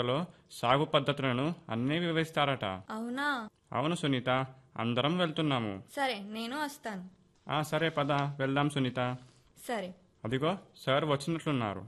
శాఖలో సాగు పద్ధతులను అన్నీ వివరిస్తారట అవునా అవును సునీత అందరం వెళ్తున్నాము సరే నేను వస్తాను ఆ సరే పద వెళ్దాం సునీత సరే అదిగో సార్ వచ్చినట్లున్నారు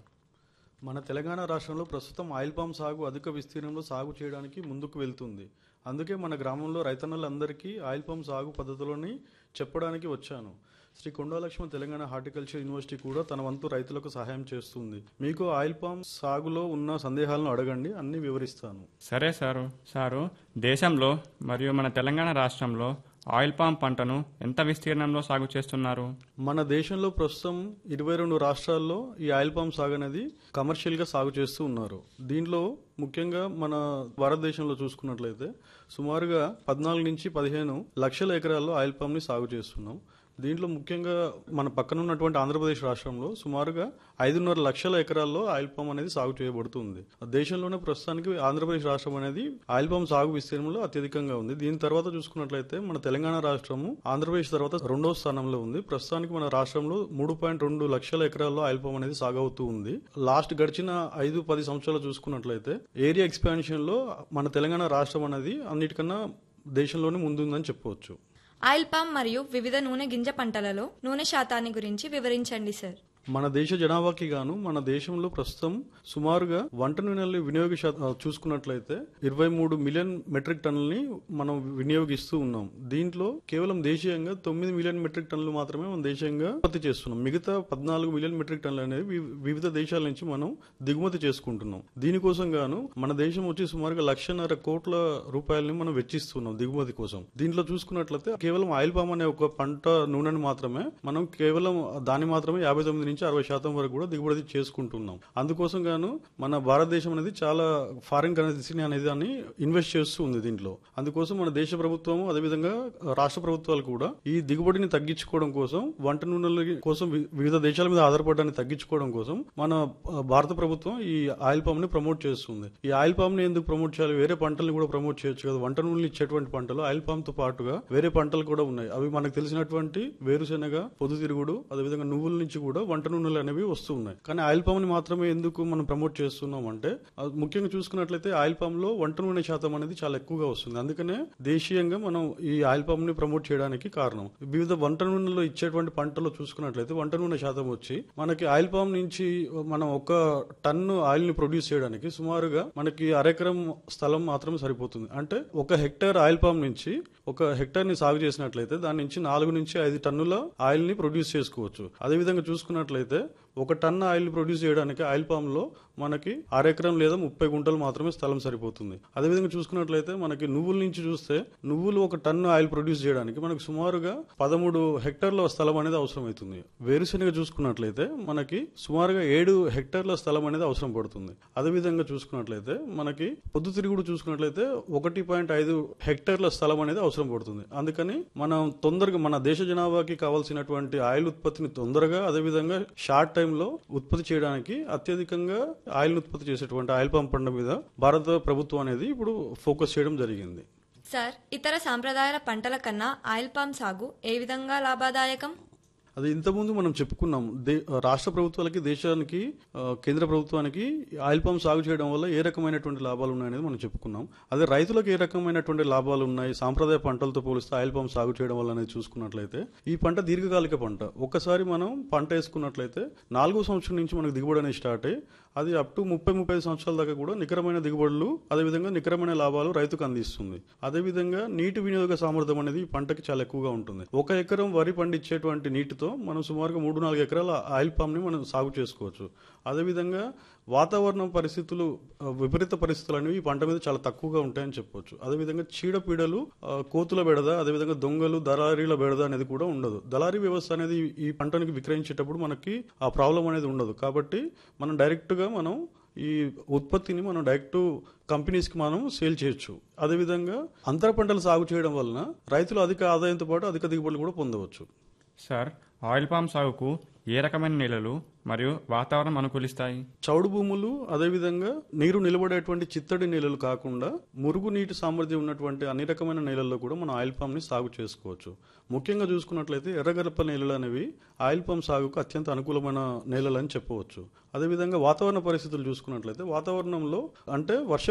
మన తెలంగాణ రాష్ట్రంలో ప్రస్తుతం ఆయిల్ పామ్ సాగు అధిక విస్తీర్ణంలో సాగు చేయడానికి ముందుకు వెళ్తుంది అందుకే మన గ్రామంలో రైతన్నలందరికీ ఆయిల్ పామ్ సాగు పద్ధతులని చెప్పడానికి వచ్చాను శ్రీ కొండాలక్ష్మణ తెలంగాణ హార్టికల్చర్ యూనివర్సిటీ కూడా తన వంతు రైతులకు సహాయం చేస్తుంది మీకు ఆయిల్ పామ్ సాగులో ఉన్న సందేహాలను అడగండి అన్ని వివరిస్తాను సరే సారు సారు దేశంలో మరియు మన తెలంగాణ రాష్ట్రంలో ఆయిల్ పామ్ పంటను ఎంత విస్తీర్ణంలో సాగు చేస్తున్నారు మన దేశంలో ప్రస్తుతం ఇరవై రెండు రాష్ట్రాల్లో ఈ ఆయిల్ పామ్ సాగు అనేది కమర్షియల్ గా సాగు చేస్తూ ఉన్నారు దీంట్లో ముఖ్యంగా మన భారతదేశంలో చూసుకున్నట్లయితే సుమారుగా పద్నాలుగు నుంచి పదిహేను లక్షల ఎకరాల్లో ఆయిల్ పామ్ ని సాగు చేస్తున్నాం దీంట్లో ముఖ్యంగా మన పక్కన ఉన్నటువంటి ఆంధ్రప్రదేశ్ రాష్ట్రంలో సుమారుగా ఐదున్నర లక్షల ఎకరాల్లో ఆయిల్ పామ్ అనేది సాగు చేయబడుతుంది దేశంలోనే ప్రస్తుతానికి ఆంధ్రప్రదేశ్ రాష్ట్రం అనేది ఆయిల్ పామ్ సాగు విస్తీర్ణంలో అత్యధికంగా ఉంది దీని తర్వాత చూసుకున్నట్లయితే మన తెలంగాణ రాష్ట్రము ఆంధ్రప్రదేశ్ తర్వాత రెండో స్థానంలో ఉంది ప్రస్తుతానికి మన రాష్ట్రంలో మూడు పాయింట్ రెండు లక్షల ఎకరాల్లో ఆయిల్ పామ్ అనేది సాగు అవుతూ ఉంది లాస్ట్ గడిచిన ఐదు పది సంవత్సరాలు చూసుకున్నట్లయితే ఏరియా ఎక్స్పాన్షన్ లో మన తెలంగాణ రాష్ట్రం అనేది అన్నిటికన్నా దేశంలోనే ముందుందని చెప్పవచ్చు ఆయిల్ పామ్ మరియు వివిధ నూనె గింజ పంటలలో నూనె శాతాన్ని గురించి వివరించండి సార్ మన దేశ జనాభాకి గాను మన దేశంలో ప్రస్తుతం సుమారుగా వంట నూనెల వినియోగ శాతం చూసుకున్నట్లయితే ఇరవై మూడు మిలియన్ మెట్రిక్ టన్నుల్ని మనం వినియోగిస్తూ ఉన్నాం దీంట్లో కేవలం దేశీయంగా తొమ్మిది మిలియన్ మెట్రిక్ టన్నులు మాత్రమే మనం దేశీయంగా ఉత్పత్తి చేస్తున్నాం మిగతా పద్నాలుగు మిలియన్ మెట్రిక్ టన్నులు అనేవి వి- వివిధ దేశాల నుంచి మనం దిగుమతి చేసుకుంటున్నాం దీనికోసం గాను మన దేశం వచ్చి సుమారుగా లక్షన్నర కోట్ల రూపాయలని మనం వెచ్చిస్తున్నాం దిగుమతి కోసం దీంట్లో చూసుకున్నట్లయితే కేవలం ఆయిల్ పామ్ అనే ఒక పంట నూనెని మాత్రమే మనం కేవలం దాన్ని మాత్రమే యాభై తొమ్మిది నుంచి అరవై శాతం వరకు కూడా దిగుబడి చేసుకుంటున్నాం అందుకోసం గాను మన భారతదేశం అనేది చాలా ఫారిన్ కరెన్సీ అనేది దాన్ని ఇన్వెస్ట్ చేస్తూ ఉంది దీంట్లో అందుకోసం మన దేశ ప్రభుత్వం అదేవిధంగా రాష్ట్ర ప్రభుత్వాలు కూడా ఈ దిగుబడిని తగ్గించుకోవడం కోసం వంట నూనెల కోసం వి- వివిధ దేశాల మీద ఆధారపడడాన్ని తగ్గించుకోవడం కోసం మన ఆ, భారత ప్రభుత్వం ఈ ఆయిల్ పామ్ ని ప్రమోట్ చేస్తుంది ఈ ఆయిల్ పామ్ ని ఎందుకు ప్రమోట్ చేయాలి వేరే పంటల్ని కూడా ప్రమోట్ చేయొచ్చు కదా వంట నూనెలు ఇచ్చేటువంటి పంటలు ఆయిల్ పామ్ తో పాటుగా వేరే పంటలు కూడా ఉన్నాయి అవి మనకు తెలిసినటువంటి వేరుశెనగ పొద్దుతిరుగుడు అదేవిధంగా నువ్వుల నుంచి కూడా వంట నూనెలు అనేవి వస్తూ ఉన్నాయి కానీ ఆయిల్ పామ్ ని మాత్రమే ఎందుకు మనం ప్రమోట్ చేస్తున్నాం అంటే అది ముఖ్యంగా చూసుకున్నట్లయితే ఆయిల్ పామ్ లో వంట నూనె శాతం అనేది చాలా ఎక్కువగా వస్తుంది అందుకనే దేశీయంగా మనం ఈ ఆయిల్ పామ్ ని ప్రమోట్ చేయడానికి కారణం వివిధ వంట నూనెలో ఇచ్చేటువంటి పంటలో చూసుకున్నట్లయితే వంట నూనె శాతం వచ్చి మనకి ఆయిల్ పామ్ నుంచి మనం ఒక టన్ను ఆయిల్ ని ప్రొడ్యూస్ చేయడానికి సుమారుగా మనకి అరెకరం స్థలం మాత్రమే సరిపోతుంది అంటే ఒక హెక్టర్ ఆయిల్ పామ్ నుంచి ఒక హెక్టర్ ని సాగు చేసినట్లయితే దాని నుంచి నాలుగు నుంచి ఐదు టన్నుల ఆయిల్ ని ప్రొడ్యూస్ చేసుకోవచ్చు అదే విధంగా చూసుకున్నట్లయితే ఒక టన్ను ఆయిల్ ప్రొడ్యూస్ చేయడానికి ఆయిల్ పామ్ లో మనకి అరెకరం లేదా ముప్పై గుంటలు మాత్రమే స్థలం సరిపోతుంది అదేవిధంగా చూసుకున్నట్లయితే మనకి నువ్వుల నుంచి చూస్తే నువ్వులు ఒక టన్ను ఆయిల్ ప్రొడ్యూస్ చేయడానికి మనకు సుమారుగా పదమూడు హెక్టార్ల స్థలం అనేది అవసరం అవుతుంది వేరుశెనగ చూసుకున్నట్లయితే మనకి సుమారుగా ఏడు హెక్టార్ల స్థలం అనేది అవసరం పడుతుంది అదేవిధంగా చూసుకున్నట్లయితే మనకి పొద్దుతిరుగుడు చూసుకున్నట్లయితే ఒకటి పాయింట్ ఐదు హెక్టార్ల స్థలం అనేది అవసరం పడుతుంది అందుకని మనం తొందరగా మన దేశ జనాభాకి కావాల్సినటువంటి ఆయిల్ ఉత్పత్తిని తొందరగా అదేవిధంగా షార్ట్ టైంలో ఉత్పత్తి చేయడానికి అత్యధికంగా ఆయిల్ ఉత్పత్తి చేసేటువంటి ఆయిల్ పంప్ పంట మీద భారత ప్రభుత్వం అనేది ఇప్పుడు ఫోకస్ చేయడం జరిగింది సార్ ఇతర సాంప్రదాయాల పంటల కన్నా ఆయిల్ పామ్ సాగు ఏ విధంగా లాభదాయకం అది ఇంతకుముందు మనం చెప్పుకున్నాం దే రాష్ట్ర ప్రభుత్వాలకి దేశానికి ఆ, కేంద్ర ప్రభుత్వానికి ఆయిల్ పామ్ సాగు చేయడం వల్ల ఏ రకమైనటువంటి లాభాలు ఉన్నాయనేది మనం చెప్పుకున్నాం అదే రైతులకు ఏ రకమైనటువంటి లాభాలు ఉన్నాయి సాంప్రదాయ పంటలతో పోలిస్తే ఆయిల్ పామ్ సాగు చేయడం వల్ల అనేది చూసుకున్నట్లయితే ఈ పంట దీర్ఘకాలిక పంట ఒక్కసారి మనం పంట వేసుకున్నట్లయితే నాలుగో సంవత్సరం నుంచి మనకు దిగుబడి అనేది స్టార్ట్ అయ్యి అది అప్ టు ముప్పై ముప్పై ఐదు సంవత్సరాల దాకా కూడా నికరమైన దిగుబడులు అదేవిధంగా నికరమైన లాభాలు రైతుకు అందిస్తుంది అదేవిధంగా నీటి వినియోగ సామర్థ్యం అనేది ఈ పంటకి చాలా ఎక్కువగా ఉంటుంది ఒక ఎకరం వరి పండించేటువంటి నీటితో మనం సుమారుగా మూడు నాలుగు ఎకరాల ఆయిల్ పామ్ ని మనం సాగు చేసుకోవచ్చు అదేవిధంగా వాతావరణ పరిస్థితులు ఆ, విపరీత పరిస్థితులు అనేవి ఈ పంట మీద చాలా తక్కువగా ఉంటాయని చెప్పొచ్చు అదేవిధంగా చీడపీడలు ఆ, కోతుల బెడద అదేవిధంగా దొంగలు దళారీల బెడద అనేది కూడా ఉండదు దళారీ వ్యవస్థ అనేది ఈ పంటనికి విక్రయించేటప్పుడు మనకి ఆ ప్రాబ్లం అనేది ఉండదు కాబట్టి మనం డైరెక్ట్ గా మనం ఈ ఉత్పత్తిని మనం డైరెక్ట్ కంపెనీస్కి మనం సేల్ చేయొచ్చు అదేవిధంగా అంతర పంటలు సాగు చేయడం వలన రైతులు అధిక ఆదాయంతో పాటు అధిక దిగుబడులు కూడా పొందవచ్చు సార్ ఆయిల్ పామ్ సాగుకు ఏ రకమైన నేలలు మరియు వాతావరణం అనుకూలిస్తాయి చౌడు భూములు అదేవిధంగా నీరు నిలబడేటువంటి చిత్తడి నేలలు కాకుండా మురుగు నీటి సామర్థ్యం ఉన్నటువంటి అన్ని రకమైన నేలల్లో కూడా మనం ఆయిల్ పామ్ ని సాగు చేసుకోవచ్చు ముఖ్యంగా చూసుకున్నట్లయితే ఎర్రగరప నేలలు అనేవి ఆయిల్ పామ్ సాగుకు అత్యంత అనుకూలమైన నేలలు అని చెప్పవచ్చు అదేవిధంగా వాతావరణ పరిస్థితులు చూసుకున్నట్లయితే వాతావరణంలో అంటే వర్ష